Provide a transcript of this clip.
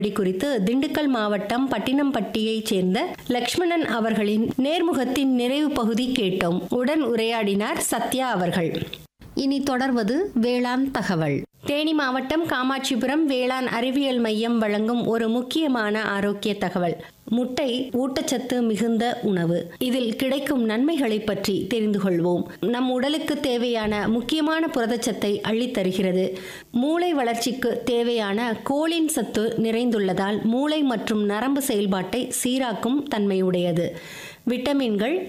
இப்படி குறித்து திண்டுக்கல் மாவட்டம் பட்டினம்பட்டியைச் சேர்ந்த லக்ஷ்மணன் அவர்களின் நேர்முகத்தின் நிறைவு பகுதி கேட்டோம் உடன் உரையாடினார் சத்யா அவர்கள் இனி தொடர்வது வேளாண் தகவல் தேனி மாவட்டம் காமாட்சிபுரம் வேளாண் அறிவியல் மையம் வழங்கும் ஒரு முக்கியமான ஆரோக்கிய தகவல் முட்டை ஊட்டச்சத்து மிகுந்த உணவு இதில் கிடைக்கும் நன்மைகளை பற்றி தெரிந்து கொள்வோம் நம் உடலுக்கு தேவையான முக்கியமான புரதச்சத்தை அள்ளித்தருகிறது மூளை வளர்ச்சிக்கு தேவையான கோலின் சத்து நிறைந்துள்ளதால் மூளை மற்றும் நரம்பு செயல்பாட்டை சீராக்கும் தன்மையுடையது விட்டமின்கள்